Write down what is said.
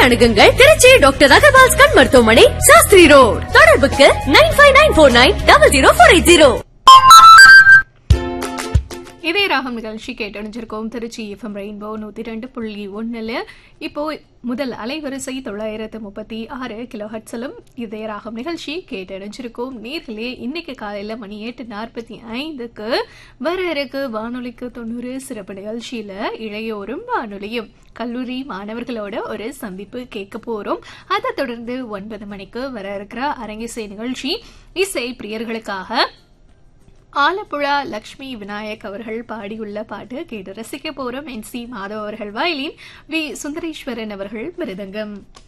அணுகுங்கள் Trichy doctor Agarwals கண் மருத்துவமனை Shastri road தொடர்புக்கு nine five nine four nine double zero four eight zero இதே ராகம் நிகழ்ச்சி கேட்டணிஞ்சிருக்கோம் திருச்சி எஃப்எம் ரெயின்போ நூத்தி ரெண்டு புள்ளி ஒண்ணுல இப்போ முதல் அலைவரிசை தொள்ளாயிரத்து முப்பத்தி ஆறு கிலோ ஹட்ஸிலும் இதே ராகம் நிகழ்ச்சி கேட்டணிஞ்சிருக்கோம் நேர்களே இன்னைக்கு காலையில மணி எட்டு நாற்பத்தி ஐந்துக்கு வர இருக்கு வானொலிக்கு தொண்ணூறு சிறப்பு நிகழ்ச்சியில இளையோரும் வானொலியும் கல்லூரி மாணவர்களோட ஒரு சந்திப்பு கேட்க போறோம் அதை தொடர்ந்து ஒன்பது மணிக்கு வர இருக்கிற அரங்கிசை நிகழ்ச்சி இசை பிரியர்களுக்காக ஆலப்புழா லக்ஷ்மி விநாயக் அவர்கள் பாடியுள்ள பாட்டு கேட்டு ரசிக்க போறோம் என் சி மாதவ் அவர்கள் வயலின் வி சுந்தரேஸ்வரன் அவர்கள் மிருதங்கம்